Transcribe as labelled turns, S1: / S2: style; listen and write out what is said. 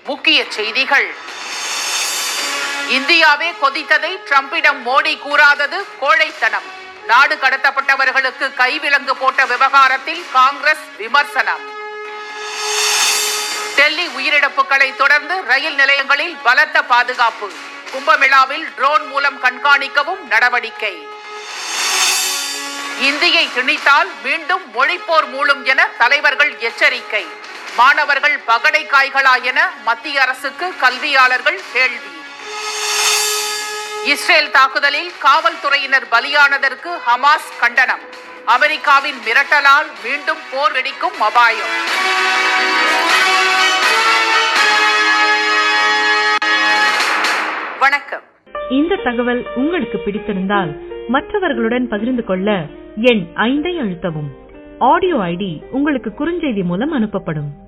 S1: முக்கிய செய்திகள் இந்தியாவே கொதித்ததை ட்ரம்பிடம் மோடி கூறாதது கோழைத்தனம் நாடு கடத்தப்பட்டவர்களுக்கு கைவிலங்கு போட்ட விவகாரத்தில் காங்கிரஸ் விமர்சனம் டெல்லி உயிரிழப்புகளை தொடர்ந்து ரயில் நிலையங்களில் பலத்த பாதுகாப்பு கும்பமேளாவில் ட்ரோன் மூலம் கண்காணிக்கவும் நடவடிக்கை இந்தியை திணித்தால் மீண்டும் மொழிப்போர் மூளும் என தலைவர்கள் எச்சரிக்கை மாணவர்கள் பகடை காய்களா என மத்திய அரசுக்கு கல்வியாளர்கள் கேள்வி இஸ்ரேல் தாக்குதலில் காவல்துறையினர் பலியானதற்கு ஹமாஸ் கண்டனம் அமெரிக்காவின் மிரட்டலால் மீண்டும் போர் வெடிக்கும் அபாயம் வணக்கம்
S2: இந்த தகவல் உங்களுக்கு பிடித்திருந்தால் மற்றவர்களுடன் பகிர்ந்து கொள்ள எண் ஐந்தை அழுத்தவும் ஆடியோ ஐடி உங்களுக்கு குறுஞ்செய்தி மூலம் அனுப்பப்படும்